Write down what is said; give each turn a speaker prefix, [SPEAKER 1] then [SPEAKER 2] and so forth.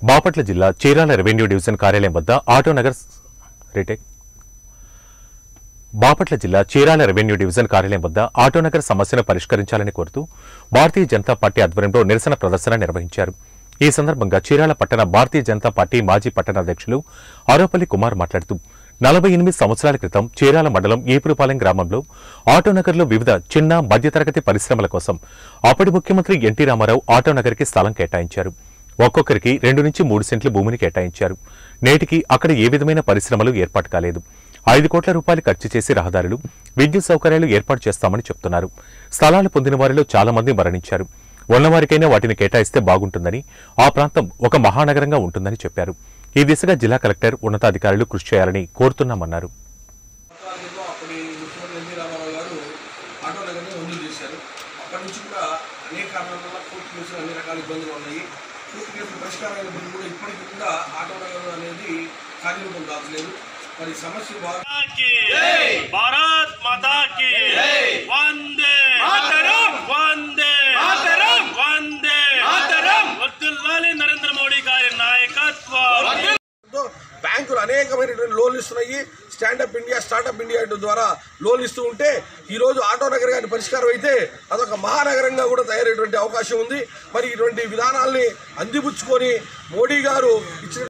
[SPEAKER 1] బాపట్ల జిల్లా Chirala revenue division కార్యాలయం వద్ద ఆటోనగర్ రీటేక్ బాపట్ల జిల్లా చీరాల రెవెన్యూ డివిజన్ కార్యాలయం వద్ద ఆటోనగర్ సమస్యను పరిష్కరించాలని కోరుతూ భారతీయ జనతా పార్టీ ఆధ్వర్యంలో నిరసన ప్రదర్శన నిర్వహించారు ఈ సందర్భంగా చీరాల పట్టణ భారతీయ జనతా పార్టీ మాజీ పట్టణ అధ్యక్షులు ఆరోపల్లి కుమార్ మాట్లాడుతూ నలభై ఎనిమిది సంవత్సరాల క్రితం చీరాల మండలం ఈపురుపాలెం గ్రామంలో ఆటోనగర్లో వివిధ చిన్న మధ్యతరగతి పరిశ్రమల కోసం అప్పటి ముఖ్యమంత్రి ఎన్టీ రామారావు ఆటోనగర్కి స్థలం కేటాయించారు ఒక్కొక్కరికి రెండు నుంచి మూడు సెంట్ల భూమిని కేటాయించారు నేటికి అక్కడ ఏ విధమైన పరిశ్రమలు ఏర్పాటు కాలేదు ఐదు కోట్ల రూపాయలు ఖర్చు చేసి రహదారులు విద్యుత్ సౌకర్యాలు ఏర్పాటు చేస్తామని చెప్తున్నారు స్థలాలు పొందిన వారిలో చాలా మంది మరణించారు ఉన్నవారికైనా వాటిని కేటాయిస్తే బాగుంటుందని ఆ ప్రాంతం ఒక మహానగరంగా ఉంటుందని చెప్పారు ఈ దిశగా జిల్లా కలెక్టర్ ఉన్నతాధికారులు కృషి చేయాలని కోరుతున్నామన్నారు
[SPEAKER 2] పద్నాలుగులో అప్పటి ముఖ్యమంత్రి ఎన్టీ రామారావు గారు ఆటో నగర్ని మంజూరు చేశారు అప్పటి నుంచి కూడా అనేక కారణాల వల్ల కోర్టు కేసులు అన్ని రకాల ఇబ్బందులు ఉన్నాయి కోర్టు కేసులు పరిష్కారం అయినప్పుడు కూడా ఇప్పటికీ కూడా ఆటో నగర్ అనేది ఖాళీ ఉండడం దాచలేదు మరి సమస్య బాగా
[SPEAKER 3] की भारत माता की वंदे मातरम वंदे मातरम वंदे मातरम వర్ధిల్లాలి నరేంద్ర మోడీ గారి నాయకత్వం
[SPEAKER 2] తో బ్యాంకులు అనేకమైనటువంటి లోన్లు ఇస్తున్నాయి స్టాండప్ ఇండియా స్టార్టప్ ఇండియా ద్వారా లోన్లు ఇస్తూ ఉంటే ఈరోజు ఆటో నగర్ గారి పరిష్కారం అయితే అదొక మహానగరంగా కూడా తయారయ్యేటువంటి అవకాశం ఉంది మరి ఇటువంటి విధానాల్ని అందిపుచ్చుకొని మోడీ గారు ఇచ్చిన